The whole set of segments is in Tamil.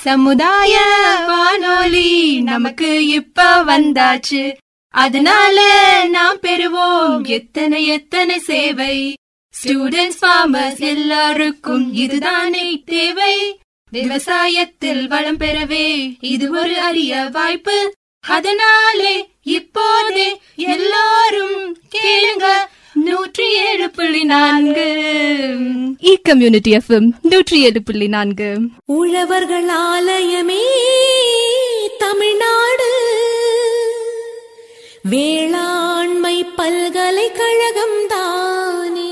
சமுதாய வானொலி நமக்கு இப்ப வந்தாச்சு அதனால நாம் பெறுவோம் எத்தனை எத்தனை சேவை ஸ்டூடெண்ட்ஸ் ஃபார்மர்ஸ் எல்லாருக்கும் இதுதானே தேவை விவசாயத்தில் வளம் பெறவே இது ஒரு அரிய வாய்ப்பு அதனாலே இப்போதே எல்லாரும் கேளுங்க நூற்றி ஏழு புள்ளி நான்கு இ கம்யூனிட்டி எஃப்எம் நூற்றி ஏழு புள்ளி நான்கு உழவர்கள் ஆலயமே தமிழ்நாடு வேளாண்மை பல்கலைக்கழகம் தானே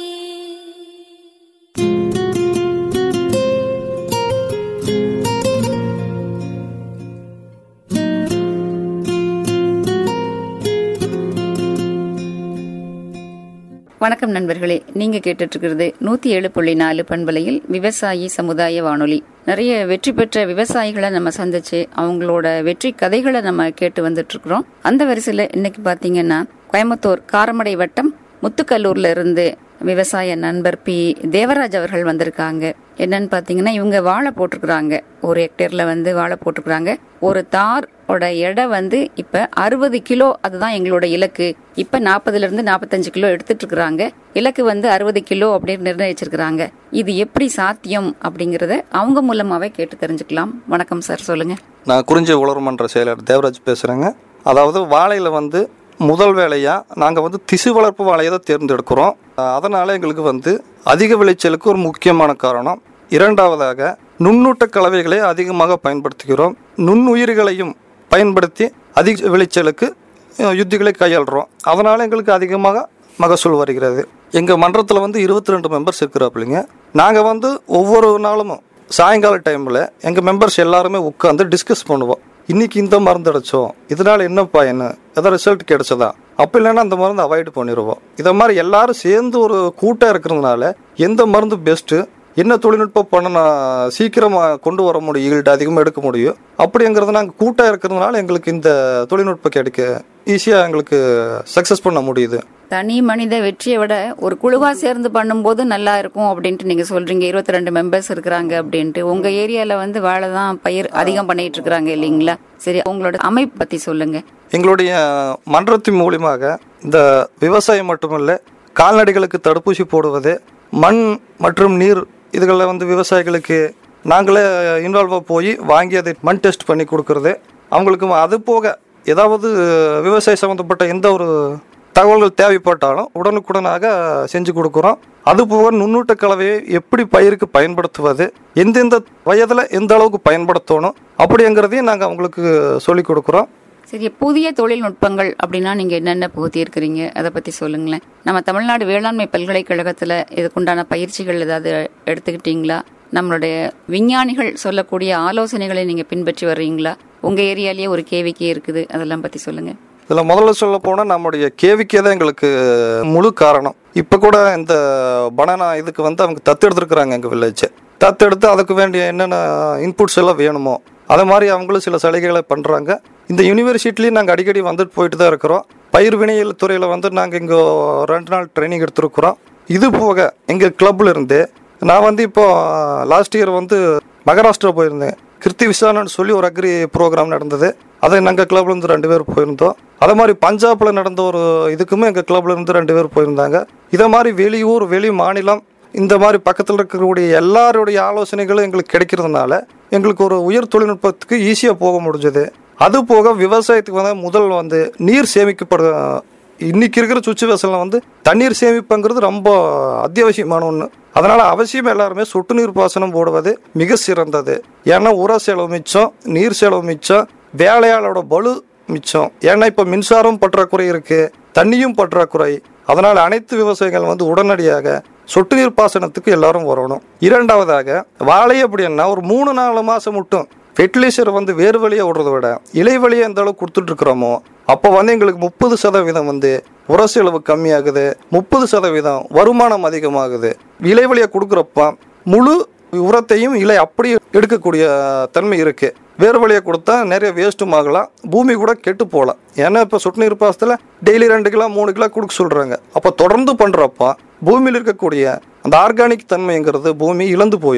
வணக்கம் நண்பர்களே நீங்க கேட்டுட்டு இருக்கிறது நூத்தி ஏழு புள்ளி நாலு பண்பலையில் விவசாயி சமுதாய வானொலி நிறைய வெற்றி பெற்ற விவசாயிகளை நம்ம சந்திச்சு அவங்களோட வெற்றி கதைகளை நம்ம கேட்டு வந்துட்டு இருக்கிறோம் அந்த வரிசையில இன்னைக்கு பாத்தீங்கன்னா கோயம்புத்தூர் காரமடை வட்டம் முத்துக்கல்லூர்ல இருந்து விவசாய நண்பர் பி தேவராஜ் அவர்கள் வந்திருக்காங்க என்னன்னு பாத்தீங்கன்னா இவங்க வாழை போட்டிருக்கிறாங்க ஒரு ஹெக்டேர்ல வந்து வாழை போட்டிருக்கிறாங்க ஒரு தார் ஓட எடை வந்து இப்ப அறுபது கிலோ அதுதான் எங்களோட இலக்கு இப்ப நாற்பதுல இருந்து நாற்பத்தஞ்சு கிலோ எடுத்துட்டு இருக்கிறாங்க இலக்கு வந்து அறுபது கிலோ அப்படின்னு நிர்ணயிச்சிருக்கிறாங்க இது எப்படி சாத்தியம் அப்படிங்கறத அவங்க மூலமாவே கேட்டு தெரிஞ்சுக்கலாம் வணக்கம் சார் சொல்லுங்க நான் குறிஞ்சி உலர்மன்ற செயலர் தேவராஜ் பேசுகிறேங்க அதாவது வாழையில் வந்து முதல் வேலையாக நாங்கள் வந்து திசு வளர்ப்பு வாழையை தான் தேர்ந்தெடுக்கிறோம் அதனால் எங்களுக்கு வந்து அதிக விளைச்சலுக்கு ஒரு முக்கியமான காரணம் இரண்டாவதாக நுண்ணூட்ட கலவைகளை அதிகமாக பயன்படுத்துகிறோம் நுண்ணுயிர்களையும் பயன்படுத்தி அதிக விளைச்சலுக்கு அஹ், யுத்திகளை கையாளுறோம் அதனால் எங்களுக்கு அதிகமாக மகசூல் வருகிறது எங்கள் மன்றத்தில் வந்து இருபத்தி ரெண்டு மெம்பர்ஸ் இருக்கிறாப்பிள்ளைங்க நாங்கள் வந்து ஒவ்வொரு நாளும் சாயங்கால டைமில் எங்கள் மெம்பர்ஸ் எல்லாருமே உட்காந்து டிஸ்கஸ் பண்ணுவோம் இன்னைக்கு இந்த மருந்து அடிச்சோம் இதனால என்ன பயன் ஏதோ ரிசல்ட் கிடைச்சதா அப்போ இல்லைன்னா அந்த மருந்து அவாய்ட் பண்ணிடுவோம் இதை மாதிரி எல்லாரும் சேர்ந்து ஒரு கூட்டம் இருக்கிறதுனால எந்த மருந்து பெஸ்ட்டு என்ன தொழில்நுட்பம் பண்ண சீக்கிரமாக கொண்டு வர முடியும் ஈல்டு அதிகமாக எடுக்க முடியும் அப்படிங்கிறது நாங்கள் கூட்டம் இருக்கிறதுனால எங்களுக்கு இந்த தொழில்நுட்பம் கிடைக்க ஈஸியாக எங்களுக்கு சக்ஸஸ் பண்ண முடியுது தனி மனித வெற்றியை விட ஒரு குழுவா சேர்ந்து பண்ணும்போது நல்லா இருக்கும் அப்படின்ட்டு நீங்க சொல்றீங்க இருபத்தி ரெண்டு மெம்பர்ஸ் இருக்கிறாங்க அப்படின்ட்டு உங்க ஏரியால வந்து வாழை தான் பயிர் அதிகம் பண்ணிட்டு இருக்கிறாங்க இல்லைங்களா சரி உங்களோட அமைப்பு பத்தி சொல்லுங்க எங்களுடைய மன்றத்தின் மூலியமாக இந்த விவசாயம் மட்டுமல்ல கால்நடைகளுக்கு தடுப்பூசி போடுவது மண் மற்றும் நீர் இதுகளில் வந்து விவசாயிகளுக்கு நாங்களே இன்வால்வாக போய் வாங்கி அதை மண் டெஸ்ட் பண்ணி கொடுக்கறது அவங்களுக்கு அது போக ஏதாவது விவசாய சம்மந்தப்பட்ட எந்த ஒரு தகவல்கள் தேவைப்பட்டாலும் உடனுக்குடனாக செஞ்சு கொடுக்குறோம் அது போக நுண்ணூட்ட கலவையை எப்படி பயிருக்கு பயன்படுத்துவது எந்தெந்த வயதில் எந்த அளவுக்கு பயன்படுத்தணும் அப்படிங்கிறதையும் நாங்கள் அவங்களுக்கு சொல்லிக் கொடுக்குறோம் சரி புதிய தொழில்நுட்பங்கள் அப்படின்னா நீங்க என்னென்ன புகுத்தி இருக்கிறீங்க அதை பத்தி சொல்லுங்களேன் நம்ம தமிழ்நாடு வேளாண்மை பல்கலைக்கழகத்துல இதுக்குண்டான பயிற்சிகள் ஏதாவது எடுத்துக்கிட்டீங்களா நம்மளுடைய விஞ்ஞானிகள் சொல்லக்கூடிய ஆலோசனைகளை நீங்க பின்பற்றி வர்றீங்களா உங்க ஏரியாலயே ஒரு கேவிக்கே இருக்குது அதெல்லாம் பத்தி சொல்லுங்க இதில் முதல்ல சொல்ல போனால் நம்முடைய கேவிக்கே தான் எங்களுக்கு முழு காரணம் இப்போ கூட இந்த பனானா இதுக்கு வந்து அவங்க தத்தெடுத்துருக்குறாங்க எங்கள் வில்லேஜ் தத்தெடுத்து அதுக்கு வேண்டிய என்னென்ன இன்புட்ஸ் எல்லாம் வேணுமோ அது மாதிரி அவங்களும் சில சலுகைகளை பண்ணுறாங்க இந்த யூனிவர்சிட்டிலையும் நாங்கள் அடிக்கடி வந்துட்டு போயிட்டு தான் இருக்கிறோம் பயிர் வினையியல் துறையில் வந்து நாங்கள் இங்கே ரெண்டு நாள் ட்ரைனிங் எடுத்திருக்கிறோம் இது போக எங்கள் கிளப்ல இருந்து நான் வந்து இப்போ லாஸ்ட் இயர் வந்து மகாராஷ்டிரா போயிருந்தேன் கிருத்தி விசானன்னு சொல்லி ஒரு அக்ரி ப்ரோக்ராம் நடந்தது அதை நாங்கள் கிளப்ல இருந்து ரெண்டு பேர் போயிருந்தோம் அதே மாதிரி பஞ்சாப்ல நடந்த ஒரு இதுக்குமே எங்கள் கிளப்ல இருந்து ரெண்டு பேர் போயிருந்தாங்க இதை மாதிரி வெளியூர் வெளி மாநிலம் இந்த மாதிரி பக்கத்தில் இருக்கக்கூடிய எல்லாருடைய ஆலோசனைகளும் எங்களுக்கு கிடைக்கிறதுனால எங்களுக்கு ஒரு உயர் தொழில்நுட்பத்துக்கு ஈஸியாக போக முடிஞ்சது அது போக விவசாயத்துக்கு வந்து முதல் வந்து நீர் சேமிக்கப்படு இன்னைக்கு இருக்கிற சுச்சுவேஷனில் வந்து தண்ணீர் சேமிப்புங்கிறது ரொம்ப அத்தியாவசியமான ஒன்று அதனால அவசியம் எல்லாருமே சொட்டு நீர் பாசனம் போடுவது மிக சிறந்தது ஏன்னா உர செலவு மிச்சம் நீர் செலவு மிச்சம் வேலையாளோட பலு மிச்சம் ஏன்னா இப்போ மின்சாரம் பற்றாக்குறை இருக்கு தண்ணியும் பற்றாக்குறை அதனால அனைத்து விவசாயிகள் வந்து உடனடியாக சொட்டு நீர் பாசனத்துக்கு எல்லாரும் வரணும் இரண்டாவதாக வாழை அப்படின்னா ஒரு மூணு நாலு மாசம் மட்டும் ஃபெர்டிலைசர் வந்து வேறு வழியை விடுறத விட இலை வழியை எந்த அளவுக்கு கொடுத்துட்டு இருக்கிறோமோ அப்போ வந்து எங்களுக்கு முப்பது சதவீதம் வந்து உர செலவு கம்மியாகுது முப்பது சதவீதம் வருமானம் அதிகமாகுது இலை வழியை கொடுக்குறப்ப முழு உரத்தையும் இலை அப்படியே எடுக்கக்கூடிய தன்மை இருக்கு வேறு வழியை கொடுத்தா நிறைய வேஸ்ட்டும் ஆகலாம் பூமி கூட கெட்டு போகலாம் ஏன்னா இப்போ சொட்டு நீர் பாசத்தில் டெய்லி ரெண்டு கிலோ மூணு கிலோ கொடுக்க சொல்கிறாங்க அப்போ தொடர்ந்து பண்ணுறப்ப பூமியில் இருக்கக்கூடிய அந்த ஆர்கானிக் தன்மைங்கிறது பூமி இழந்து போயிடும்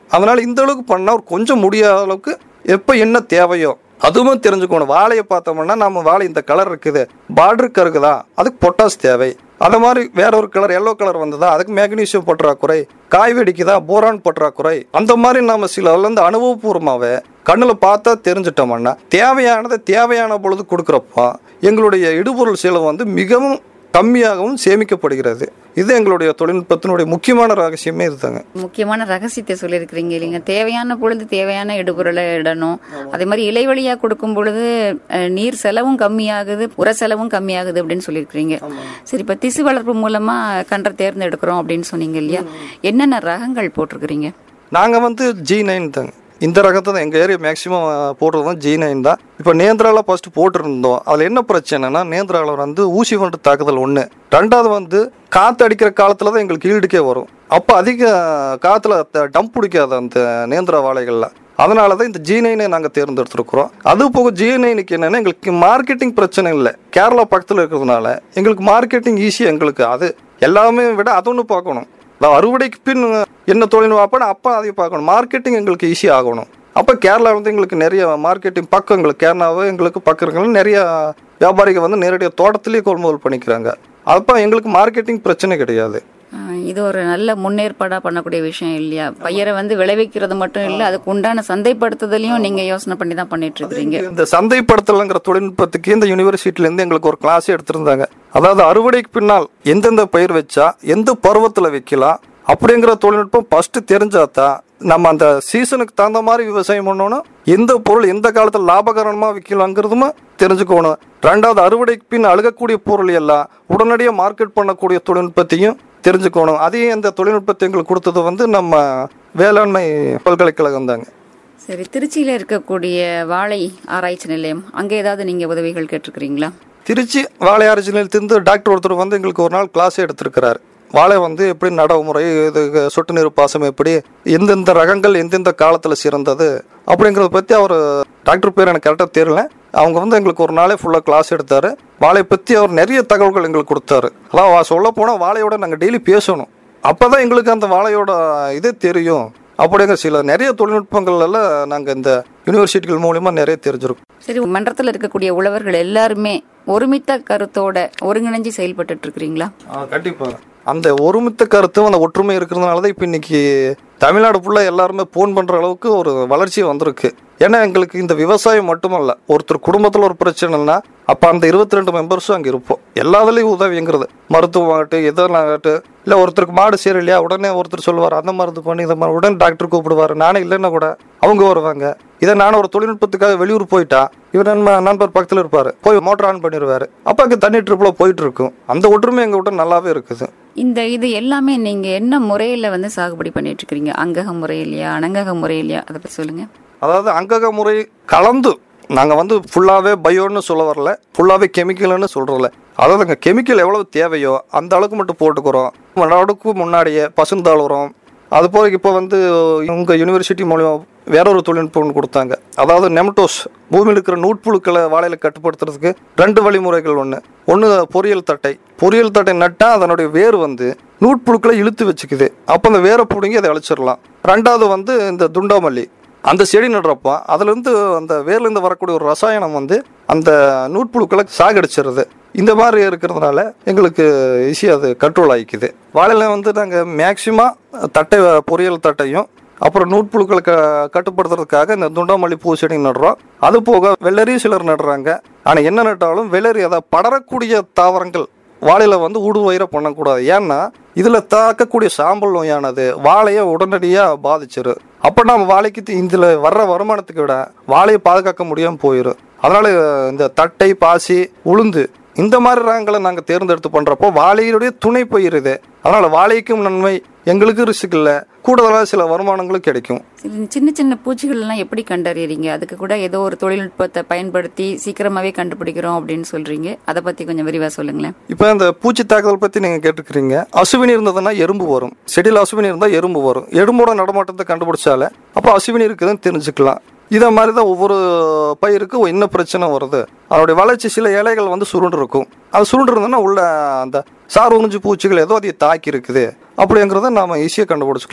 அதனால இந்த அளவுக்கு பண்ணால் ஒரு கொஞ்சம் முடியாத அளவுக்கு எப்போ என்ன தேவையோ அதுவும் தெரிஞ்சுக்கணும் வாழையை பார்த்தோம்னா நம்ம வாழை இந்த கலர் இருக்குது பார்டருக்கு இருக்குதா அதுக்கு பொட்டாஸ் தேவை அது மாதிரி வேற ஒரு கலர் எல்லோ கலர் வந்ததா அதுக்கு மேக்னீசியம் பற்றாக்குறை காய் வெடிக்குதா போரான் பற்றாக்குறை அந்த மாதிரி நம்ம சில வந்து அனுபவபூர்வமாவே கண்ணில் பார்த்தா தெரிஞ்சிட்டோம்னா தேவையானதை தேவையான பொழுது கொடுக்குறப்போ எங்களுடைய இடுபொருள் செலவு வந்து மிகவும் கம்மியாகவும் சேமிக்கப்படுகிறது இது எங்களுடைய தொழில்நுட்பத்தினுடைய முக்கியமான ரகசியமே இதுதாங்க முக்கியமான ரகசியத்தை சொல்லியிருக்கிறீங்க இல்லைங்க தேவையான பொழுது தேவையான இடுபொருளை இடணும் அதே மாதிரி இலைவழியா கொடுக்கும் பொழுது அஹ், நீர் செலவும் கம்மியாகுது உர செலவும் கம்மியாகுது அப்படின்னு சொல்லியிருக்கிறீங்க சரி இப்ப திசு வளர்ப்பு மூலமா கன்றை தேர்ந்தெடுக்கிறோம் அப்படின்னு சொன்னீங்க இல்லையா என்னென்ன ரகங்கள் போட்டிருக்கிறீங்க நாங்கள் வந்து ஜி நைன் தாங்க இந்த ரகத்தை தான் எங்கள் ஏரியா மேக்ஸிமம் போடுறது தான் ஜி நைன் தான் இப்போ நேந்திராவில் ஃபஸ்ட்டு போட்டிருந்தோம் அதில் என்ன பிரச்சனைனா நேந்திராவில் வந்து ஊசி வண்டு தாக்குதல் ஒன்று ரெண்டாவது வந்து காற்று அடிக்கிற காலத்தில் தான் எங்களுக்கு ஈடுக்கே வரும் அப்போ அதிக காற்றுல டம்ப் பிடிக்காது அந்த நேந்திரா வாழைகளில் அதனால தான் இந்த ஜி நைனை நாங்கள் தேர்ந்தெடுத்திருக்கிறோம் அது போக ஜி நைனுக்கு என்னென்னா எங்களுக்கு மார்க்கெட்டிங் பிரச்சனை இல்லை கேரளா பக்கத்தில் இருக்கிறதுனால எங்களுக்கு மார்க்கெட்டிங் ஈஸி எங்களுக்கு அது எல்லாமே விட அது ஒன்று பார்க்கணும் நான் அறுவடைக்கு பின் என்ன தொழில் பார்ப்பேன் அப்போ அதை பார்க்கணும் மார்க்கெட்டிங் எங்களுக்கு ஈஸி ஆகணும் அப்போ கேரளா வந்து எங்களுக்கு நிறைய மார்க்கெட்டிங் பக்கம் எங்களுக்கு கேரளாவை எங்களுக்கு பக்கம் இருக்கிறவங்க நிறைய வியாபாரிகள் வந்து நேரடியாக தோட்டத்திலேயே கொள்முதல் பண்ணிக்கிறாங்க அப்போ எங்களுக்கு மார்க்கெட்டிங் பிரச்சனை கிடையாது அஹ், இது ஒரு நல்ல முன்னேற்பாடா பண்ணக்கூடிய விஷயம் இல்லையா பயிரை வந்து விளைவிக்கிறது மட்டும் இல்ல அதுக்கு உண்டான சந்தைப்படுத்துதலையும் நீங்க யோசனை பண்ணி தான் பண்ணிட்டு இருக்கிறீங்க இந்த சந்தைப்படுத்தலைங்கிற தொழில்நுட்பத்துக்கு இந்த யூனிவர்சிட்டிலேருந்து எங்களுக்கு ஒரு கிளாஸ் எடுத்திருந்தாங்க அதாவது அறுவடைக்கு பின்னால் எந்தெந்த பயிர் வச்சா எந்த பருவத்தில் வைக்கலாம் அப்படிங்கிற தொழில்நுட்பம் ஃபர்ஸ்ட் தெரிஞ்சாதான் நம்ம அந்த சீசனுக்கு தகுந்த மாதிரி விவசாயம் பண்ணணும் எந்த பொருள் எந்த காலத்தில் லாபகரமாக விற்கலாங்கிறதுமே தெரிஞ்சுக்கணும் ரெண்டாவது அறுவடைக்கு பின் அழுகக்கூடிய பொருள் எல்லாம் உடனடியாக மார்க்கெட் பண்ணக்கூடிய தொழில்நுட்பத்தையும் தெரிஞ்சுக்கணும் அதையும் இந்த தொழில்நுட்பத்தை எங்களுக்கு கொடுத்தது வந்து நம்ம வேளாண்மை பல்கலைக்கழகம் தாங்க சரி திருச்சியில இருக்கக்கூடிய வாழை ஆராய்ச்சி நிலையம் அங்க ஏதாவது நீங்க உதவிகள் கேட்டிருக்கிறீங்களா திருச்சி வாழை ஆரிஜினல் டாக்டர் ஒருத்தர் வந்து எங்களுக்கு ஒரு நாள் கிளாஸ் எடுத்திருக்கிறார் வாழை வந்து எப்படி நடவுமுறை இது சொட்டு நீர் பாசம் எப்படி எந்தெந்த ரகங்கள் எந்தெந்த காலத்தில் சிறந்தது அப்படிங்கிறத பற்றி அவர் டாக்டர் பேர் எனக்கு கரெக்டாக தெரியல அவங்க வந்து எங்களுக்கு ஒரு நாளே ஃபுல்லாக கிளாஸ் எடுத்தார் வாழை பற்றி அவர் நிறைய தகவல்கள் எங்களுக்கு கொடுத்தாரு அதான் சொல்ல போனால் வாழையோட நாங்கள் டெய்லி பேசணும் அப்போ தான் எங்களுக்கு அந்த வாழையோட இது தெரியும் அப்படிங்கிற சில நிறைய தொழில்நுட்பங்கள் எல்லாம் நாங்கள் இந்த யூனிவர்சிட்டிகள் மூலியமா நிறைய தெரிஞ்சிருக்கோம் சரி மன்றத்தில் இருக்கக்கூடிய உழவர்கள் எல்லாருமே ஒருமித்த கருத்தோட ஒருங்கிணைஞ்சு செயல்பட்டு இருக்கிறீங்களா கண்டிப்பாக அந்த ஒருமித்த கருத்தும் அந்த ஒற்றுமை இருக்கிறதுனால தான் இப்போ இன்னைக்கு தமிழ்நாடு ஃபுல்லாக எல்லாருமே ஃபோன் பண்ணுற அளவுக்கு ஒரு வளர்ச்சி வந்திருக்கு ஏன்னா எங்களுக்கு இந்த விவசாயம் மட்டுமல்ல ஒருத்தர் குடும்பத்தில் ஒரு பிரச்சனைனா அப்போ அந்த இருபத்தி ரெண்டு மெம்பர்ஸும் அங்கே இருப்போம் எல்லாத்துலேயும் உதவிங்கிறது மருத்துவம் ஆகட்டும் எதனாகட்டும் இல்லை ஒருத்தருக்கு மாடு சரியில்லையா உடனே ஒருத்தர் சொல்லுவார் அந்த மருந்து பண்ணி இந்த மாதிரி உடனே டாக்டர் கூப்பிடுவார் நானே இல்லைன்னா கூட அவங்க வருவாங்க இதை நான் ஒரு தொழில்நுட்பத்துக்காக வெளியூர் போயிட்டா இவர் நம்ம நண்பர் பக்கத்தில் இருப்பார் போய் மோட்டர் ஆன் பண்ணிடுவார் அப்போ அங்கே தண்ணி ட்ரிப்பில் போயிட்டு இருக்கும் அந்த ஒற்றுமை எங்கள் விட்ட நல்லாவே இருக்குது இந்த இது எல்லாமே நீங்க என்ன முறையில வந்து சாகுபடி பண்ணிட்டு இருக்கிறீங்க அங்கக முறையிலையா அனங்கக முறையிலையா அதை பத்தி சொல்லுங்க அதாவது அங்கக முறை கலந்து நாங்கள் வந்து ஃபுல்லாகவே பயோன்னு சொல்ல வரல ஃபுல்லாகவே கெமிக்கல்னு சொல்கிறதில்ல அதாவது அங்கே கெமிக்கல் எவ்வளவு தேவையோ அந்த அளவுக்கு மட்டும் போட்டுக்கிறோம் நடவுக்கு முன்னாடியே பசுந்தாள் உரம் அது போல இப்போ வந்து உங்கள் யூனிவர்சிட்டி மூலியம் வேற ஒரு தொழில்நுட்பம் ஒன்று கொடுத்தாங்க அதாவது நெமட்டோஸ் பூமியில் இருக்கிற நூட்புழுக்களை வாழையில் கட்டுப்படுத்துறதுக்கு ரெண்டு வழிமுறைகள் ஒன்று ஒன்று பொரியல் தட்டை பொரியல் தட்டை நட்டால் அதனுடைய வேர் வந்து நூட்புழுக்களை இழுத்து வச்சுக்குது அப்போ அந்த வேரை பிடுங்கி அதை அழிச்சிடலாம் ரெண்டாவது வந்து இந்த துண்டாமல்லி அந்த செடி நடுறப்போ அதுலேருந்து அந்த வேர்லேருந்து வரக்கூடிய ஒரு ரசாயனம் வந்து அந்த நூட்புழுக்களை சாகடிச்சிருது இந்த மாதிரி இருக்கிறதுனால எங்களுக்கு ஈஸியாக அது கண்ட்ரோல் ஆகிக்குது வாழையில வந்து நாங்கள் மேக்சிமம் தட்டை பொரியல் தட்டையும் அப்புறம் நூட்புழுக்களை க கட்டுப்படுத்துறதுக்காக இந்த துண்டாமல்லி பூ செடி நடுறோம் அது போக வெள்ளரி சிலர் நடுறாங்க ஆனால் என்ன நட்டாலும் வெள்ளரி அதை படரக்கூடிய தாவரங்கள் வாழையில வந்து ஊடுவயிர பண்ணக்கூடாது ஏன்னா இதுல தாக்கக்கூடிய சாம்பல் நோயானது வாழையை உடனடியாக பாதிச்சிரு அப்போ நம்ம வாழைக்கு தி- இதுல வர்ற வருமானத்துக்கு விட வாழையை பாதுகாக்க முடியாம போயிடும் அதனால இந்த தட்டை பாசி உளுந்து இந்த மாதிரி ரகங்களை நாங்கள் தேர்ந்தெடுத்து பண்றப்போ வாழையினுடைய துணை பயிர் இது அதனால வாழைக்கும் நன்மை எங்களுக்கு ரிஸ்க் இல்லை கூடுதலாக சில வருமானங்களும் கிடைக்கும் சரி, சின்ன சின்ன பூச்சிகள் எல்லாம் எப்படி கண்டறியறீங்க அதுக்கு கூட ஏதோ ஒரு தொழில்நுட்பத்தை பயன்படுத்தி சீக்கிரமாவே கண்டுபிடிக்கிறோம் அப்படின்னு சொல்றீங்க அதை பத்தி கொஞ்சம் விரிவா சொல்லுங்களேன் இப்போ இந்த பூச்சி தாக்குதல் பற்றி நீங்கள் கேட்டுக்கிறீங்க அசுவினி இருந்ததுன்னா எறும்பு வரும் செடியில் அசுவினி இருந்தால் எறும்பு வரும் எறும்போட நடமாட்டத்தை கண்டுபிடிச்சாலே அப்போ அசுவினி இருக்குதுன்னு தெரிஞ்சுக்கலாம் இதை மாதிரி தான் ஒவ்வொரு பயிருக்கு என்ன பிரச்சனை வருது அதனுடைய வளர்ச்சி சில இலைகள் வந்து சுருண்டு இருக்கும் அது சுருண்டு இருந்ததுன்னா உள்ள அந்த சார் உறிஞ்சு பூச்சிகள் ஏதோ அதை தாக்கி இருக்குது அப்படிங்கிறத நாம ஈஸியாக கண்டுபிடிச்சிக்கலாம்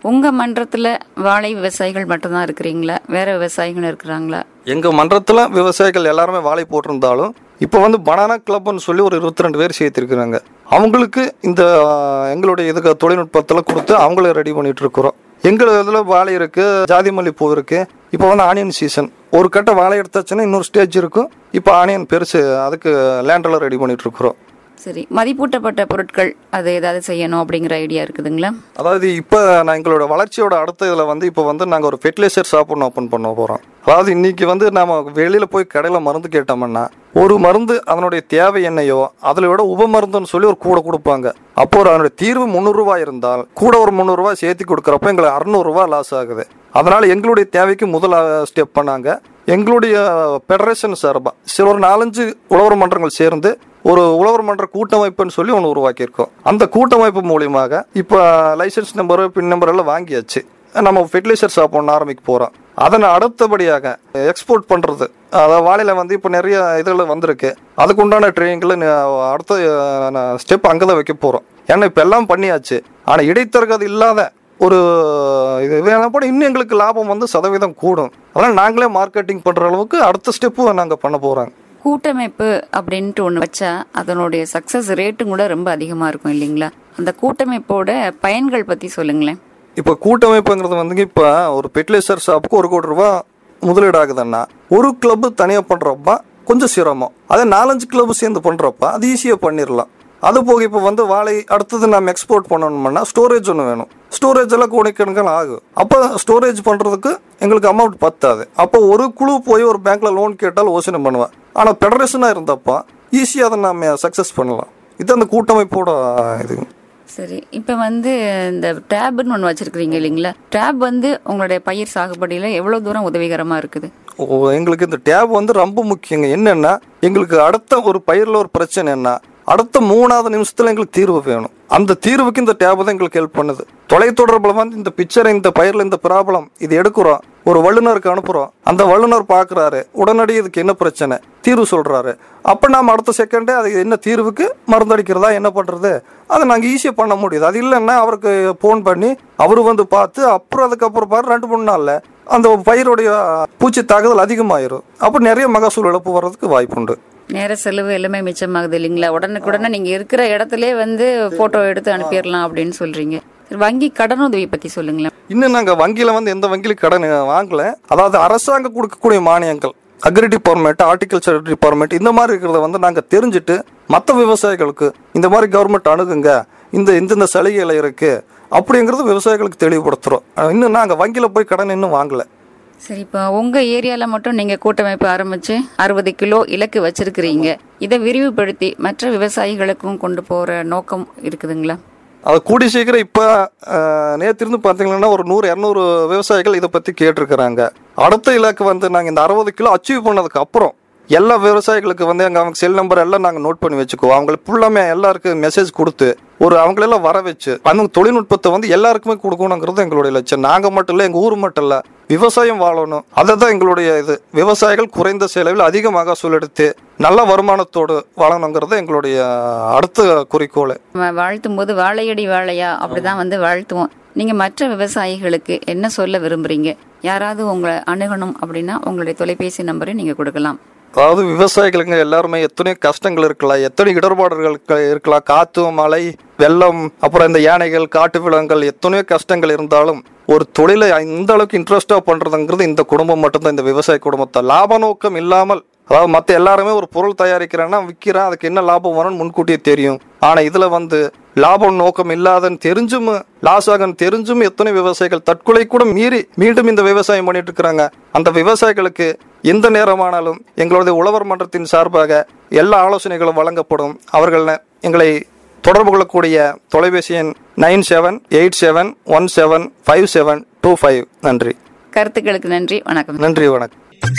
உங்க மன்றத்துல வாழை விவசாயிகள் மட்டும்தான் இருக்கிறீங்களா வேற விவசாயிகள் இருக்கிறாங்களா எங்க மன்றத்துல விவசாயிகள் எல்லாருமே வாழை போட்டிருந்தாலும் இப்போ வந்து பனானா கிளப்னு சொல்லி ஒரு இருபத்தி ரெண்டு பேர் சேர்த்திருக்கிறாங்க அவங்களுக்கு இந்த ஆஹ், எங்களுடைய இதுக்கு தொழில்நுட்பத்தில் கொடுத்து அவங்கள ரெடி பண்ணிட்டு இருக்கிறோம் எங்கள் இதில் வாழை இருக்கு ஜாதி மல்லிப்பூ இருக்கு இப்போ வந்து ஆனியன் சீசன் ஒரு கட்ட வாழை எடுத்தாச்சுன்னா இன்னொரு ஸ்டேஜ் இருக்கும் இப்போ ஆனியன் பெருசு அதுக்கு லேண்டெல்லாம் ரெடி பண்ணிட்டு இருக்கிறோம் சரி மதிப்பூட்டப்பட்ட பொருட்கள் அது ஏதாவது செய்யணும் அப்படிங்கிற ஐடியா இருக்குதுங்களா அதாவது இப்போ நான் எங்களோட வளர்ச்சியோட அடுத்த இதில் வந்து இப்போ வந்து நாங்கள் ஒரு ஃபெர்டிலைசர் ஷாப் ஒன்று ஓப்பன் பண்ண போகிறோம் அதாவது இன்னைக்கு வந்து நாம வெளியில் போய் கடையில் மருந்து கேட்டோம்னா ஒரு மருந்து அதனுடைய தேவை என்னையோ அதில் விட உப மருந்துன்னு சொல்லி ஒரு கூட கொடுப்பாங்க அப்போ ஒரு அதனுடைய தீர்வு முந்நூறுரூவா இருந்தால் கூட ஒரு முந்நூறுரூவா சேர்த்து கொடுக்குறப்ப எங்களுக்கு அறநூறுரூவா லாஸ் ஆகுது அதனால எங்களுடைய தேவைக்கு முதல் ஸ்டெப் பண்ணாங்க எங்களுடைய ஃபெடரேஷன் சார்பாக சில ஒரு நாலஞ்சு உழவர் மன்றங்கள் சேர்ந்து ஒரு உழவர் மன்ற கூட்டமைப்புன்னு சொல்லி ஒன்று உருவாக்கியிருக்கோம் அந்த கூட்டமைப்பு மூலியமாக இப்போ லைசன்ஸ் நம்பர் பின் நம்பர் எல்லாம் வாங்கியாச்சு நம்ம ஃபெர்டிலைசர் ஷாப் ஒன்று ஆரம்பிக்க போகிறோம் அதன் அடுத்தபடியாக எக்ஸ்போர்ட் பண்ணுறது அதாவது வாழையில் வந்து இப்போ நிறைய இதில் வந்திருக்கு அதுக்கு உண்டான ட்ரைனிங்கில் அடுத்த ஸ்டெப் அங்கே தான் வைக்க போகிறோம் ஏன்னா இப்போ எல்லாம் பண்ணியாச்சு ஆனால் இடைத்தரகது இல்லாத ஒரு இது வேணா கூட இன்னும் எங்களுக்கு லாபம் வந்து சதவீதம் கூடும் அதனால் நாங்களே மார்க்கெட்டிங் பண்ணுற அளவுக்கு அடுத்த ஸ்டெப்பு நாங்கள் பண்ண போகிறோங்க கூட்டமைப்பு அப்படின்ட்டு ஒன்று வச்சா அதனுடைய சக்சஸ் ரேட்டும் கூட ரொம்ப அதிகமாக இருக்கும் இல்லைங்களா அந்த கூட்டமைப்போட பயன்கள் பற்றி சொல்லுங்களேன் இப்போ கூட்டமைப்புங்கிறது வந்துங்க இப்போ ஒரு ஃபெர்டிலைசர் ஷாப்புக்கு ஒரு கோடி ரூபா முதலீடு ஆகுதுன்னா ஒரு கிளப் தனியாக பண்ணுறப்ப கொஞ்சம் சிரமம் அதே நாலஞ்சு கிளப் சேர்ந்து பண்ணுறப்ப அது ஈஸியாக பண்ணிடலாம் அது போக இப்போ வந்து வாழை அடுத்தது நம்ம எக்ஸ்போர்ட் பண்ணணும்னா ஸ்டோரேஜ் ஒன்று வேணும் ஸ்டோரேஜ் எல்லாம் கோடிக்கணக்கில் ஆகும் அப்போ ஸ்டோரேஜ் பண்ணுறதுக்கு எங்களுக்கு அமௌண்ட் பத்தாது அப்போ ஒரு குழு போய் ஒரு பேங்க்ல லோன் கேட்டால் யோசனை பண்ணுவேன் ஆனால் ஃபெடரேஷனாக இருந்தப்போ ஈஸியாக அதை நம்ம சக்ஸஸ் பண்ணலாம் இது அந்த கூட்டமைப்போட இது சரி இப்போ வந்து இந்த டேப்னு ஒன்று வச்சிருக்கிறீங்க இல்லைங்களா டேப் வந்து உங்களுடைய பயிர் சாகுபடியில் எவ்வளோ தூரம் உதவிகரமாக இருக்குது ஓ, எங்களுக்கு இந்த டேப் வந்து ரொம்ப முக்கியங்க என்னன்னா எங்களுக்கு அடுத்த ஒரு பயிரில் ஒரு பிரச்சனை என்ன அடுத்த மூணாவது நிமிஷத்துல எங்களுக்கு தீர்வு வேணும் அந்த தீர்வுக்கு இந்த டேப் தான் எங்களுக்கு ஹெல்ப் பண்ணுது தொலைத்தொடர்பில் வந்து இந்த பிக்சரை இந்த பயிரில் இந்த ப்ராப்ளம் இது எடுக்கிறோம் ஒரு வல்லுநருக்கு அனுப்புறோம் அந்த வல்லுநர் பார்க்குறாரு உடனடி இதுக்கு என்ன பிரச்சனை தீர்வு சொல்றாரு அப்போ நாம அடுத்த செகண்டே அது என்ன தீர்வுக்கு மருந்தடிக்கிறதா என்ன பண்றது அதை நாங்கள் ஈஸியாக பண்ண முடியுது அது இல்லைன்னா அவருக்கு ஃபோன் பண்ணி அவரு வந்து பார்த்து அப்புறம் அதுக்கப்புறம் பாரு ரெண்டு மூணு நாளில் அந்த பயிருடைய பூச்சி தாக்குதல் அதிகமாயிரும் அப்போ நிறைய மகசூல் இழப்பு வர்றதுக்கு வாய்ப்புண்டு நேர செலவு எல்லாமே மிச்சமாகுது இல்லைங்களா உடனுக்குடனே நீங்கள் இருக்கிற இடத்துல வந்து ஃபோட்டோ எடுத்து அனுப்பிடலாம் அப்படின்னு சொல்கிறீங்க சரி வங்கி கடனுதவி பற்றி சொல்லுங்களேன் இன்னும் நாங்கள் வங்கியில் வந்து எந்த வங்கியிலும் கடன் வாங்கல அதாவது அரசாங்கம் கொடுக்கக்கூடிய மானியங்கள் அக்ரி டிபார்ட்மெண்ட் ஹார்டிகல்ச்சர் டிபார்ட்மெண்ட் இந்த மாதிரி இருக்கிறத வந்து நாங்கள் தெரிஞ்சுட்டு மற்ற விவசாயிகளுக்கு இந்த மாதிரி கவர்மெண்ட் அணுகுங்க இந்த இந்தந்த சலுகைகள் இருக்கு அப்படிங்கிறது விவசாயிகளுக்கு தெளிவுபடுத்துகிறோம் இன்னும் நாங்கள் வங்கியில் போய் கடன் இன்னும் வாங்கலை சரி இப்போ உங்கள் ஏரியாவில் மட்டும் நீங்கள் கூட்டமைப்பு ஆரம்பித்து அறுபது கிலோ இலக்கு வச்சிருக்கிறீங்க இதை விரிவுபடுத்தி மற்ற விவசாயிகளுக்கும் கொண்டு போகிற நோக்கம் இருக்குதுங்களா அது கூடி சீக்கிரம் இப்போ நேற்று இருந்து பார்த்தீங்கன்னா ஒரு நூறு இரநூறு விவசாயிகள் இதை பற்றி கேட்டிருக்கிறாங்க அடுத்த இலக்கு வந்து நாங்கள் இந்த அறுபது கிலோ அச்சீவ் பண்ணதுக்கு அப்புறம் எல்லா விவசாயிகளுக்கு வந்து எங்கள் அவங்க செல் நம்பர் எல்லாம் நாங்கள் நோட் பண்ணி வச்சுக்குவோம் அவங்களுக்கு ஃபுல்லாமே எல்லாருக்கும் மெசேஜ் கொடுத்து ஒரு அவங்களெல்லாம் வர வச்சு அந்த தொழில்நுட்பத்தை வந்து எல்லாருக்குமே கொடுக்கணுங்கிறது எங்களுடைய லட்சியம் நாங்கள் மட்டும் இல்லை எங்கள் ஊர் மட்டும் இல்லை விவசாயம் வாழணும் அதை தான் எங்களுடைய இது விவசாயிகள் குறைந்த செலவில் அதிக மகசூல் எடுத்து நல்ல வருமானத்தோடு வாழணுங்கிறது எங்களுடைய அடுத்த குறிக்கோள் நம்ம வாழ்த்தும் போது வாழையடி வாழையா அப்படிதான் வந்து வாழ்த்துவோம் நீங்கள் மற்ற விவசாயிகளுக்கு என்ன சொல்ல விரும்புறீங்க யாராவது உங்களை அணுகணும் அப்படின்னா உங்களுடைய தொலைபேசி நம்பரை நீங்கள் கொடுக்கலாம் அதாவது விவசாயிகளுங்க எல்லாருமே எத்தனையோ கஷ்டங்கள் இருக்கலாம் எத்தனை இடர்பாடுகள் க- இருக்கலாம் காத்து மழை வெள்ளம் அப்புறம் இந்த யானைகள் காட்டு விலங்குகள் எத்தனையோ கஷ்டங்கள் இருந்தாலும் ஒரு தொழிலை இந்த அளவுக்கு இன்ட்ரெஸ்டா பண்றதுங்கிறது இந்த குடும்பம் மட்டும்தான் இந்த விவசாய குடும்பத்தை லாப நோக்கம் இல்லாமல் அதாவது மற்ற எல்லாருமே ஒரு பொருள் தயாரிக்கிறேன்னா விற்கிறேன் அதுக்கு என்ன லாபம் வரும்னு முன்கூட்டியே தெரியும் ஆனா இதுல வந்து லாபம் நோக்கம் இல்லாதன்னு தெரிஞ்சும் லாஸ் ஆகுன்னு தெரிஞ்சும் எத்தனை விவசாயிகள் தற்கொலை கூட மீறி மீண்டும் இந்த விவசாயம் பண்ணிட்டு இருக்கிறாங்க அந்த விவசாயிகளுக்கு எந்த நேரமானாலும் எங்களுடைய உழவர் மன்றத்தின் சார்பாக எல்லா ஆலோசனைகளும் வழங்கப்படும் அவர்கள் ந- எங்களை தொடர்பு கொள்ளக்கூடிய தொலைபேசி எண் nine seven eight seven one seven five seven two five நன்றி கருத்துக்களுக்கு நன்றி வணக்கம் நன்றி வணக்கம்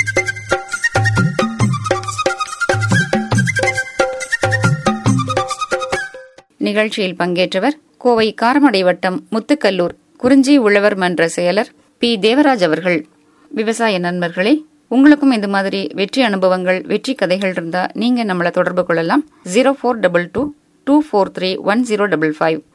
நிகழ்ச்சியில் பங்கேற்றவர் கோவை காரமடை வட்டம் முத்துக்கல்லூர் குறிஞ்சி உழவர் மன்ற செயலர் பி தேவராஜ் அவர்கள் விவசாய நண்பர்களே உங்களுக்கும் இந்த மாதிரி வெற்றி அனுபவங்கள் வெற்றி கதைகள் இருந்தா நீங்க நம்மளை தொடர்பு கொள்ளலாம் zero four double two two four three one zero double five